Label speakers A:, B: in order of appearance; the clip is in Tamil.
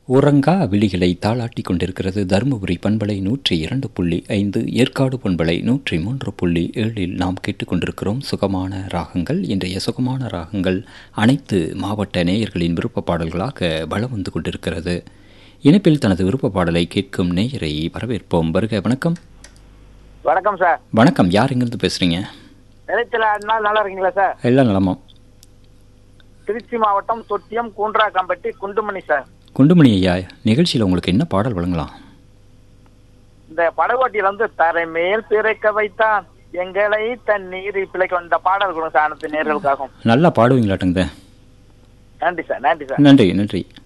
A: உறங்கா விழிகளை தாளாட்டி கொண்டிருக்கிறது தருமபுரி பண்பலை நூற்றி இரண்டு புள்ளி ஐந்து ஏற்காடு பண்பலை நூற்றி மூன்று புள்ளி ஏழில் நாம் கேட்டுக்கொண்டிருக்கிறோம் சுகமான ராகங்கள் இன்றைய சுகமான ராகங்கள் அனைத்து மாவட்ட நேயர்களின் விருப்ப பாடல்களாக பலம் வந்து கொண்டிருக்கிறது இணைப்பில் தனது விருப்ப பாடலை கேட்கும் நேயரை வரவேற்போம் வருக வணக்கம்
B: வணக்கம் சார்
A: வணக்கம் யார் எங்கிருந்து பேசுறீங்க
B: நிலையத்தில் நாள் நல்லா இருக்கீங்களா சார்
A: எல்லாம் நலமா
B: திருச்சி மாவட்டம் தொட்டியம் கூன்றாக்கம்பட்டி குண்டுமணி சார்
A: குண்டுமணி ஐயா நிகழ்ச்சியில் உங்களுக்கு என்ன பாடல் வழங்கலாம்
B: இந்த படகோட்டியில வந்து தரை மேல் பிறக்க வைத்தான் எங்களை தண்ணீர் பிழைக்க இந்த பாடல் கொடுங்க சார் அனைத்து நேர்களுக்காகவும்
A: நல்லா பாடுவீங்களாட்டுங்க
B: நன்றி சார் நன்றி சார்
A: நன்றி நன்றி